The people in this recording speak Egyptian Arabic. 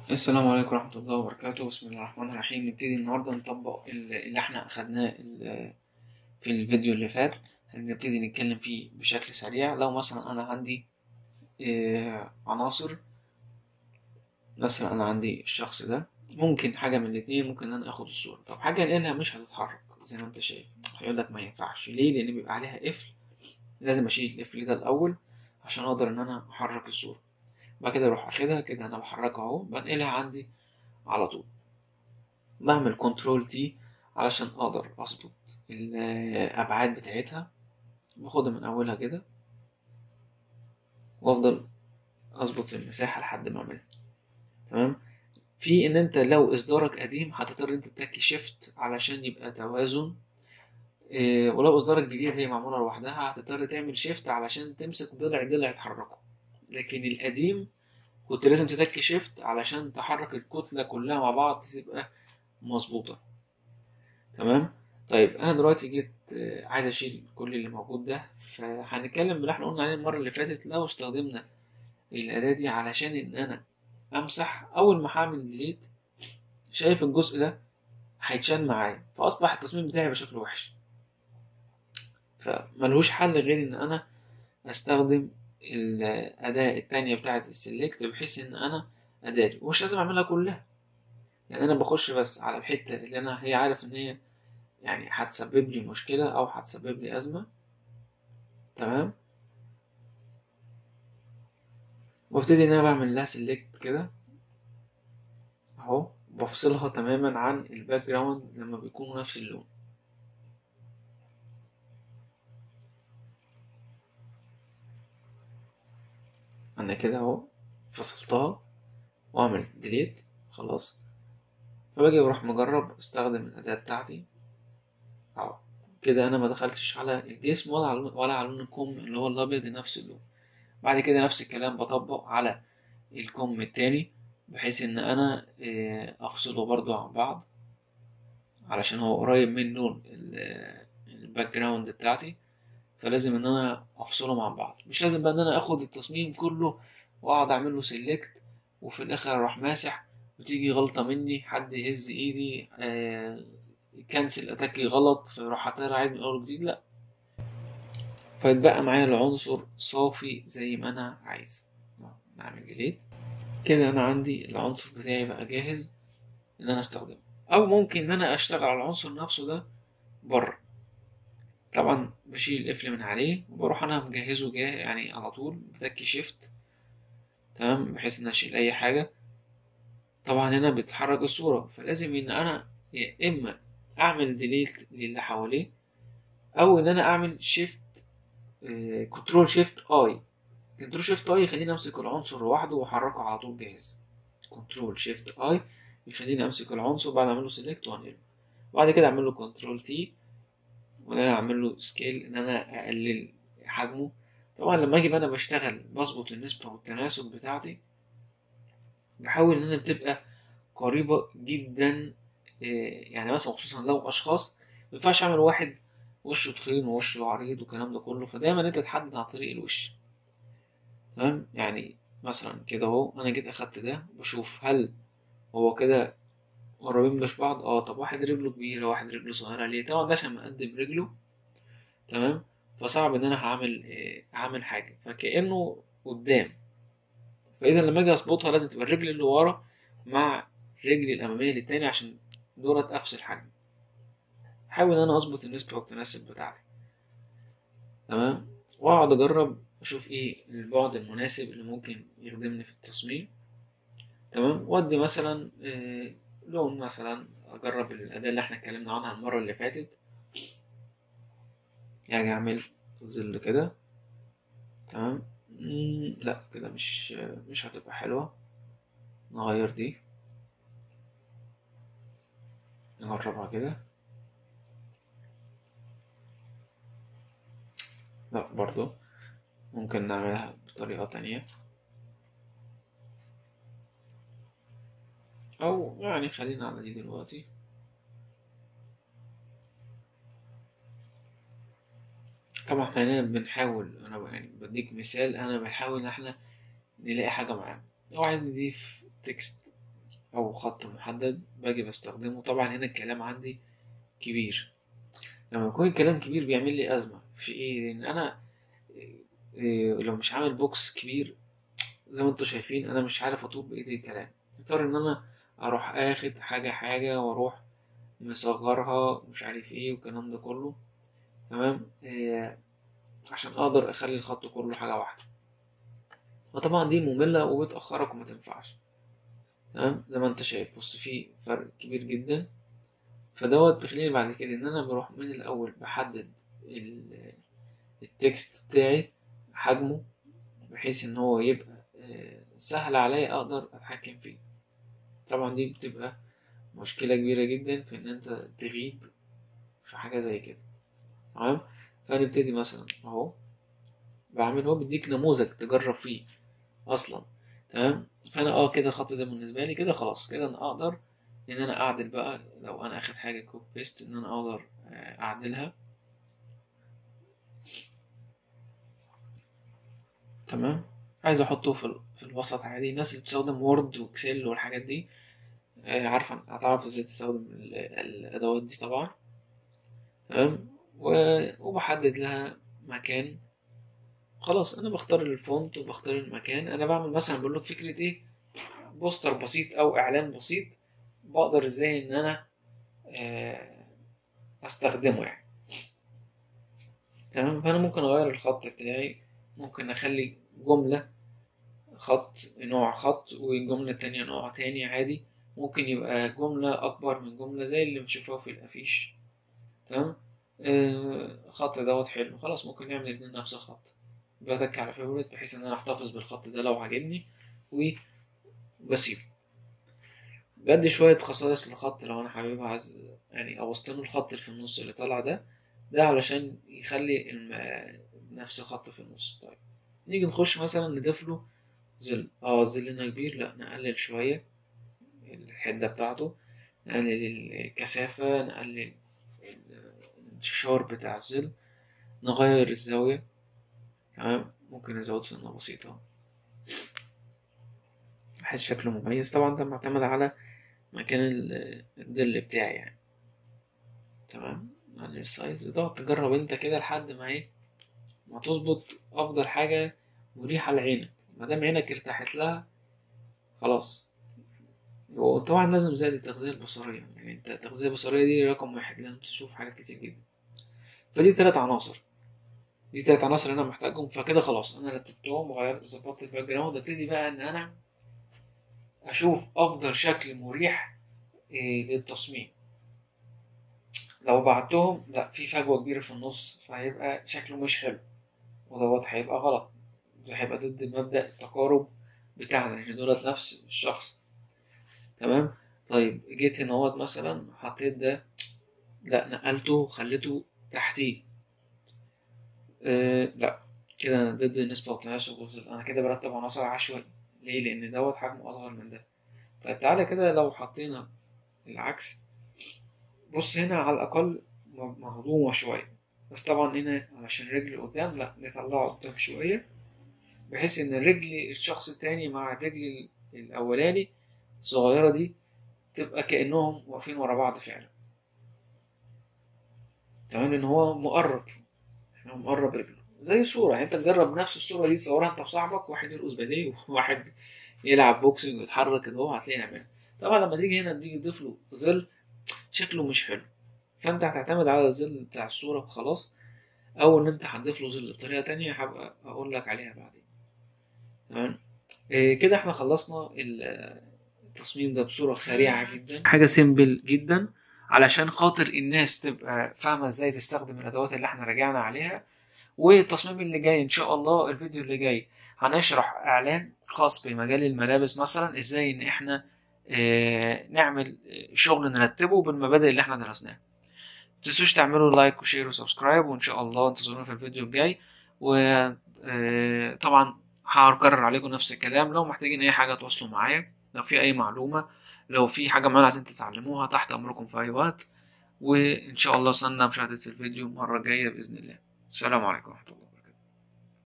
السلام عليكم ورحمة الله وبركاته بسم الله الرحمن الرحيم نبتدي النهاردة نطبق اللي احنا أخدناه ال- في الفيديو اللي فات هنبتدي نتكلم فيه بشكل سريع لو مثلا أنا عندي آه، عناصر مثلا أنا عندي الشخص ده ممكن حاجة من الاتنين ممكن إن أنا آخد الصورة طب حاجة أنقلها مش هتتحرك زي ما أنت شايف هيقول لك ما ينفعش ليه؟ لأن بيبقى عليها قفل لازم أشيل القفل ده الأول عشان أقدر إن أنا أحرك الصورة بعد كده أروح أخدها كده أنا بحركها أهو بنقلها عندي على طول بعمل كنترول تي علشان اقدر اظبط الابعاد بتاعتها باخدها من اولها كده وافضل اظبط المساحه لحد ما اعملها تمام في ان انت لو اصدارك قديم هتضطر انت تتكي شيفت علشان يبقى توازن إيه، ولو اصدارك جديد هي معموله لوحدها هتضطر تعمل شيفت علشان تمسك ضلع ضلع يتحركوا لكن القديم كنت لازم تتكي شيفت علشان تحرك الكتله كلها مع بعض تبقى مظبوطه تمام طيب انا دلوقتي جيت آه، عايز اشيل كل اللي موجود ده فهنتكلم باللي احنا قلنا عليه المره اللي فاتت لو استخدمنا الاداه دي علشان ان انا امسح اول ما هعمل ديليت شايف الجزء ده هيتشال معايا فاصبح التصميم بتاعي بشكل وحش فملهوش حل غير ان انا استخدم الاداه التانية بتاعه السلكت بحيث ان انا اداري ومش لازم اعملها كلها يعني انا بخش بس على الحته اللي انا هي عارف ان هي يعني هتسبب لي مشكله او هتسبب لي ازمه تمام وابتدي ان انا بعمل لها سيلكت كده اهو بفصلها تماما عن الباك جراوند لما بيكونوا نفس اللون انا كده اهو فصلتها واعمل ديليت خلاص فباجي بروح مجرب استخدم الاداة بتاعتي اهو كده انا ما دخلتش على الجسم ولا على ولا على لون الكم اللي هو الابيض نفس اللون بعد كده نفس الكلام بطبق على الكم التاني بحيث ان انا آه، افصله برضو عن بعض علشان هو قريب من لون ال- الباك جراوند بتاعتي فلازم ان انا افصلهم عن بعض مش لازم بقى ان انا اخد التصميم كله واقعد اعمل له سيلكت وفي الاخر اروح ماسح وتيجي غلطة مني حد يهز ايدي آه كنسل اتاكي غلط فاروح اضطر اعيد من اول وجديد لا فيتبقى معايا العنصر صافي زي ما انا عايز نعمل ديليت كده انا عندي العنصر بتاعي بقى جاهز ان انا استخدمه او ممكن ان انا اشتغل على العنصر نفسه ده بره طبعا بشيل القفل من عليه وبروح انا مجهزه جاه يعني على طول بتكي شيفت تمام بحيث ان اشيل اي حاجه طبعا هنا بتحرك الصوره فلازم ان انا يا اما اعمل ديليت للي حواليه او ان انا اعمل شيفت كنترول شيفت اي كنترول شيفت اي يخليني امسك العنصر لوحده واحركه على طول جاهز كنترول شيفت اي يخليني امسك العنصر بعد اعمل له سيلكت وانقله بعد كده اعمل له كنترول تي وان انا اعمل له سكيل ان انا اقلل حجمه طبعا لما اجي بقى انا بشتغل بظبط النسبة والتناسب بتاعتي بحاول ان انا بتبقى قريبة جدا إيه، يعني مثلا خصوصا لو اشخاص مينفعش اعمل واحد وشه تخين ووشه عريض والكلام ده كله فدايما انت تحدد عن طريق الوش تمام يعني مثلا كده اهو انا جيت اخدت ده بشوف هل هو كده قريبين مش بعض اه طب واحد رجله كبيرة واحد رجله صغيرة ليه طبعا ده عشان مقدم رجله تمام فصعب ان انا هعمل إيه، هعمل حاجة فكأنه قدام فاذا لما اجي اظبطها لازم تبقى الرجل اللي ورا مع رجلي الامامية للتاني عشان دولت افصل حجم احاول ان انا اظبط النسبة والتناسب بتاعتي تمام واقعد اجرب اشوف ايه البعد المناسب اللي ممكن يخدمني في التصميم تمام وادي مثلا آه، لون مثلا اجرب الاداة اللي احنا اتكلمنا عنها المرة اللي فاتت يعني اعمل ظل كده تمام مم، لا كده مش مش هتبقى حلوة نغير دي نجربها كده لا برضو ممكن نعملها بطريقة تانية أو يعني خلينا على دي دلوقتي طبعا احنا هنا بنحاول أنا يعني بديك مثال أنا بحاول إن احنا نلاقي حاجة معانا لو عايز نضيف تكست او خط محدد باجي بستخدمه طبعا هنا الكلام عندي كبير لما يكون الكلام كبير بيعمل لي ازمه في ايه لان انا إيه لو مش عامل بوكس كبير زي ما انتوا شايفين انا مش عارف اطول بايدي الكلام اضطر ان انا اروح اخد حاجه حاجه واروح مصغرها مش عارف ايه والكلام ده كله تمام إيه عشان اقدر اخلي الخط كله حاجه واحده وطبعا دي ممله وبتاخرك وما تنفعش تمام زي ما انت شايف بص في فرق كبير جدا فدوت بيخليني بعد كده ان انا بروح من الاول بحدد التكست بتاعي حجمه بحيث ان هو يبقى سهل عليا اقدر اتحكم فيه طبعا دي بتبقى مشكلة كبيرة جدا في ان انت تغيب في حاجة زي كده تمام فنبتدي مثلا اهو بعمل هو بيديك نموذج تجرب فيه اصلا تمام فانا اه كده الخط ده بالنسبة لي كده خلاص كده انا اقدر ان انا اعدل بقى لو انا اخد حاجة كوب بيست ان انا اقدر اعدلها تمام عايز احطه في, في الوسط عادي الناس اللي بتستخدم وورد واكسل والحاجات دي عارفة هتعرف ازاي تستخدم الادوات دي طبعا تمام وبحدد لها مكان خلاص انا بختار الفونت وبختار المكان انا بعمل مثلا بقول لك فكره ايه بوستر بسيط او اعلان بسيط بقدر ازاي ان انا استخدمه يعني تمام فانا ممكن اغير الخط بتاعي ممكن اخلي جمله خط نوع خط والجمله التانية نوع تاني عادي ممكن يبقى جملة أكبر من جملة زي اللي بتشوفوها في الأفيش تمام آه خط دوت حلو خلاص ممكن نعمل الاتنين نفس الخط بتك على فيفوريت بحيث إن أنا أحتفظ بالخط ده لو عجبني وبسيبه بدي شوية خصائص للخط لو أنا حاببها عايز يعني أوسطن الخط اللي في النص اللي طالع ده ده علشان يخلي الم... نفس الخط في النص طيب نيجي نخش مثلا نضيف له ظل اه ظلنا كبير لا نقلل شوية الحدة بتاعته نقلل الكثافة نقلل الانتشار بتاع الظل نغير الزاوية تمام ممكن نزود سنة بسيطة بحيث شكله مميز طبعا ده معتمد على مكان الظل بتاعي يعني تمام نقلل السايز وتقعد تجرب انت كده لحد ما ايه ما تظبط افضل حاجة مريحة لعينك مادام عينك ارتاحت لها خلاص وطبعا لازم زائد التغذية البصرية يعني انت التغذية البصرية دي رقم واحد لازم تشوف حاجات كتير جدا فدي تلات عناصر دي تلات عناصر انا محتاجهم فكده خلاص انا رتبتهم وغيرت ظبطت الباك جراوند ابتدي بقى ان انا اشوف افضل شكل مريح إيه للتصميم لو بعتهم لا في فجوة كبيرة في النص فهيبقى شكله مش حلو ودوت هيبقى غلط ده هيبقى ضد مبدأ التقارب بتاعنا يعني دولت نفس الشخص تمام طيب جيت هنا اهوت مثلا حطيت ده لا نقلته وخليته تحتيه أه لا كده انا ضد النسبة والتناسب انا كده برتب عناصر عشوائي ليه لان دوت حجمه اصغر من ده طيب تعالى كده لو حطينا العكس بص هنا على الاقل مهضومة شوية بس طبعا هنا علشان رجل قدام لا نطلعه قدام شوية بحيث ان الرجل الشخص التاني مع الرجل الاولاني الصغيرة دي تبقى كأنهم واقفين ورا بعض فعلا تمام لأن هو مقرب احنا مقرب رجله زي الصورة يعني انت تجرب نفس الصورة دي تصورها انت وصاحبك واحد يرقص بديه وواحد يلعب بوكسنج ويتحرك كده هو هتلاقيه يعمل طبعا لما تيجي هنا تيجي تضيف له ظل شكله مش حلو فانت هتعتمد على الظل بتاع الصورة وخلاص او ان انت هتضيف له ظل بطريقة تانية هبقى اقول لك عليها بعدين تمام إيه كده احنا خلصنا التصميم ده بصورة سريعة جدا حاجة سيمبل جدا علشان خاطر الناس تبقى فاهمة ازاي تستخدم الادوات اللي احنا راجعنا عليها والتصميم اللي جاي ان شاء الله الفيديو اللي جاي هنشرح اعلان خاص بمجال الملابس مثلا ازاي ان احنا اه نعمل شغل نرتبه بالمبادئ اللي احنا درسناها متنسوش تعملوا لايك وشير وسبسكرايب وان شاء الله انتظرونا في الفيديو الجاي وطبعا هكرر عليكم نفس الكلام لو محتاجين اي حاجه تواصلوا معايا لو في اي معلومه لو في حاجه معينه عايزين تتعلموها تحت امركم في اي وقت وان شاء الله استنى مشاهده الفيديو المره الجايه باذن الله السلام عليكم ورحمه الله